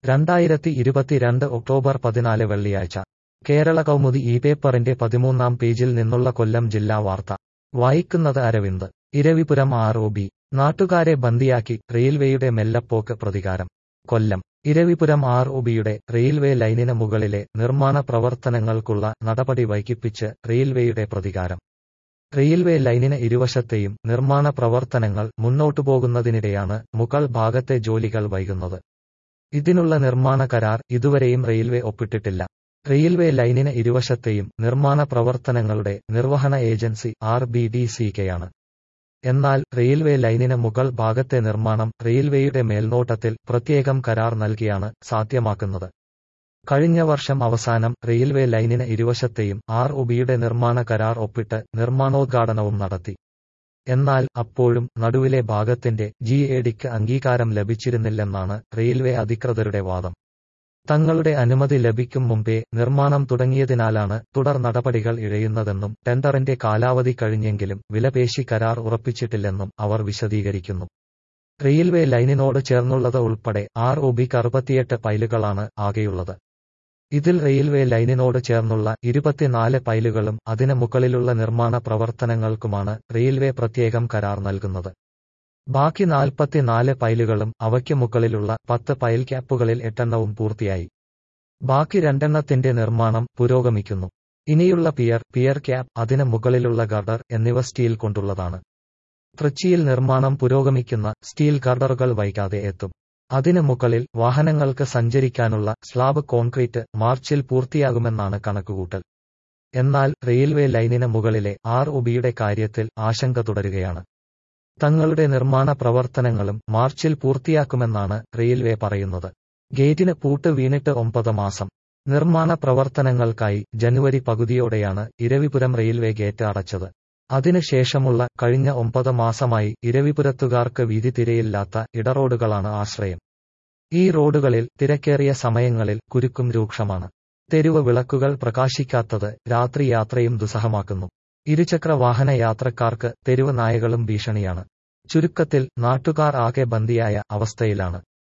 രണ്ടായിരത്തി ഇരുപത്തിരണ്ട് ഒക്ടോബർ പതിനാല് വെള്ളിയാഴ്ച കേരള കൗമുദി ഈ പേപ്പറിന്റെ പതിമൂന്നാം പേജിൽ നിന്നുള്ള കൊല്ലം ജില്ലാ വാർത്ത വായിക്കുന്നത് Aravind Iravipuram R O B നാട്ടുകാരെ ബന്ദിയാക്കി റെയിൽവേയുടെ മെല്ലപ്പോക്ക് പ്രതികാരം കൊല്ലം ഇരവിപുരം ആർ ഒ ബിയുടെ റെയിൽവേ ലൈനിന് മുകളിലെ നിർമ്മാണ പ്രവർത്തനങ്ങൾക്കുള്ള നടപടി വൈകിപ്പിച്ച് റെയിൽവേയുടെ പ്രതികാരം റെയിൽവേ ലൈനിന് ഇരുവശത്തെയും നിർമ്മാണ പ്രവർത്തനങ്ങൾ മുന്നോട്ടു പോകുന്നതിനിടെയാണ് മുകൾ ഭാഗത്തെ ജോലികൾ വൈകുന്നത് ഇതിനുള്ള നിർമ്മാണ കരാർ ഇതുവരെയും റെയിൽവേ ഒപ്പിട്ടിട്ടില്ല റെയിൽവേ ലൈനിന് ഇരുവശത്തെയും നിർമ്മാണ പ്രവർത്തനങ്ങളുടെ നിർവഹണ agency R B D C കെയാണ് എന്നാൽ റെയിൽവേ ലൈനിന് മുകൾ ഭാഗത്തെ നിർമ്മാണം റെയിൽവേയുടെ മേൽനോട്ടത്തിൽ പ്രത്യേകം കരാർ നൽകിയാണ് സാധ്യമാക്കുന്നത് കഴിഞ്ഞ വർഷം അവസാനം റെയിൽവേ ലൈനിന് ഇരുവശത്തെയും ആർ ഒബിയുടെ നിർമ്മാണ കരാർ ഒപ്പിട്ട് നിർമ്മാണോദ്ഘാടനവും നടത്തി എന്നാൽ അപ്പോഴും നടുവിലെ ഭാഗത്തിന്റെ ജി എ ഡിക്ക് അംഗീകാരം ലഭിച്ചിരുന്നില്ലെന്നാണ് റെയിൽവേ അധികൃതരുടെ വാദം തങ്ങളുടെ അനുമതി ലഭിക്കും മുമ്പേ നിർമ്മാണം തുടങ്ങിയതിനാലാണ് തുടർ നടപടികൾ ഇഴയുന്നതെന്നും ടെൻഡറിന്റെ കാലാവധി കഴിഞ്ഞെങ്കിലും വിലപേശി കരാർ ഉറപ്പിച്ചിട്ടില്ലെന്നും അവർ വിശദീകരിക്കുന്നു റെയിൽവേ ലൈനിനോട് ചേർന്നുള്ളത് ഉൾപ്പെടെ ആർ ഒ ബിക്ക് അറുപത്തിയെട്ട് പൈലുകളാണ് ആകെയുള്ളത് ഇതിൽ റെയിൽവേ ലൈനിനോട് ചേർന്നുള്ള ഇരുപത്തിനാല് പൈലുകളും അതിന് മുകളിലുള്ള നിർമ്മാണ പ്രവർത്തനങ്ങൾക്കുമാണ് റെയിൽവേ പ്രത്യേകം കരാർ നൽകുന്നത് ബാക്കി നാൽപ്പത്തിനാല് പൈലുകളും അവയ്ക്ക് മുകളിലുള്ള പത്ത് പൈൽ ക്യാപ്പുകളിൽ എട്ടെണ്ണവും പൂർത്തിയായി ബാക്കി രണ്ടെണ്ണത്തിന്റെ നിർമ്മാണം പുരോഗമിക്കുന്നു ഇനിയുള്ള പിയർ പിയർ ക്യാപ്പ് അതിന് മുകളിലുള്ള ഗർഡർ എന്നിവ സ്റ്റീൽ കൊണ്ടുള്ളതാണ് തൃച്ചിയിൽ നിർമ്മാണം പുരോഗമിക്കുന്ന സ്റ്റീൽ ഗർഡറുകൾ വൈകാതെ എത്തും അതിന് മുകളിൽ വാഹനങ്ങൾക്ക് സഞ്ചരിക്കാനുള്ള സ്ലാബ് കോൺക്രീറ്റ് മാർച്ചിൽ പൂർത്തിയാകുമെന്നാണ് കണക്കുകൂട്ടൽ എന്നാൽ റെയിൽവേ ലൈനിന് മുകളിലെ ആർ ഒബിയുടെ കാര്യത്തിൽ ആശങ്ക തുടരുകയാണ് തങ്ങളുടെ നിർമ്മാണ പ്രവർത്തനങ്ങളും മാർച്ചിൽ പൂർത്തിയാക്കുമെന്നാണ് റെയിൽവേ പറയുന്നത് ഗേറ്റിന് പൂട്ട് വീണിട്ട് ഒമ്പത് മാസം നിർമ്മാണ പ്രവർത്തനങ്ങൾക്കായി ജനുവരി പകുതിയോടെയാണ് ഇരവിപുരം റെയിൽവേ ഗേറ്റ് അടച്ചത് അതിനുശേഷമുള്ള കഴിഞ്ഞ ഒമ്പത് മാസമായി ഇരവിപുരത്തുകാർക്ക് വീതി തിരയില്ലാത്ത ഇടറോഡുകളാണ് ആശ്രയം ഈ റോഡുകളിൽ തിരക്കേറിയ സമയങ്ങളിൽ കുരുക്കും രൂക്ഷമാണ് തെരുവ് വിളക്കുകൾ പ്രകാശിക്കാത്തത് രാത്രി യാത്രയും ദുസ്സഹമാക്കുന്നു ഇരുചക്ര വാഹന യാത്രക്കാർക്ക് തെരുവ് നായകളും ഭീഷണിയാണ് ചുരുക്കത്തിൽ നാട്ടുകാർ ആകെ ബന്ദിയായ അവസ്ഥയിലാണ്